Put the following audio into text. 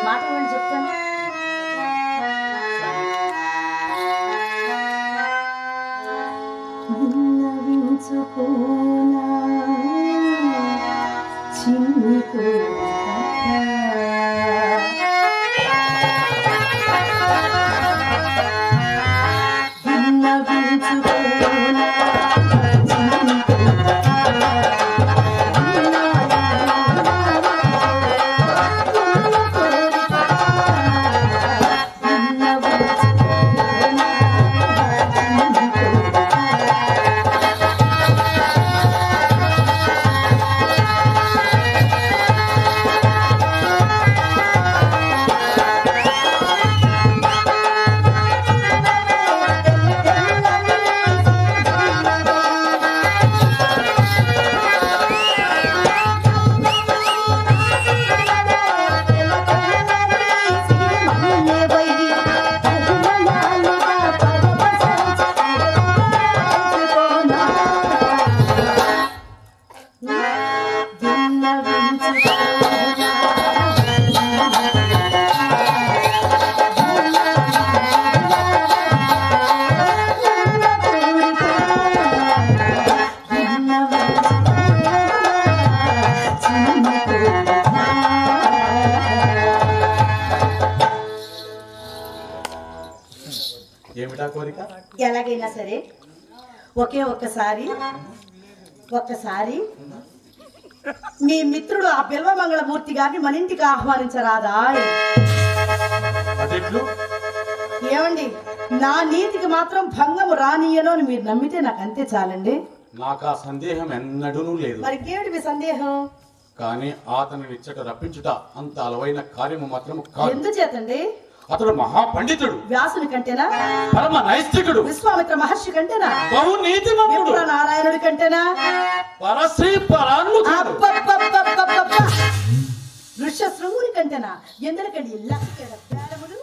మాట ఇవ్వండి చెప్తాను విన్నవించుకోనా చిన్ని విన్నవించుకోనా చిన్ని ఏమిటా కోరిక ఎలాగైనా సరే ఒకే ఒక్కసారి ఒక్కసారి మీ మిత్రుడు ఆ బిల్వమంగళమూర్తి గారిని మన ఇంటికి ఆహ్వానించరాదా అదెట్లు ఏమండి నా నీతికి మాత్రం భంగము రానియను అని మీరు నమ్మితే నాకు అంతే చాలండి నాకు ఆ సందేహం ఎన్నడూనూ లేదు మరి ఏమిటి మీ సందేహం కానీ అతని ఇచ్చట రప్పించుట అంత అలవైన కార్యము మాత్రం కాదు ఎందుచేతండి అతడు మహాపండితుడు వ్యాసుని కంటేనా పరమ నైష్ఠికుడు విశ్వామిత్ర మహర్షి కంటేనా బహు నీతిమంతుడు విప్ర నారాయణుడి కంటేనా పరశ్రీ పరాన్ముఖుడు అబ్బబ్బబ్బబ్బబ్బబ్బ! ఋష్య శృంగుని కంటేనా ఎందుకండి లక్షల ప్రాణములు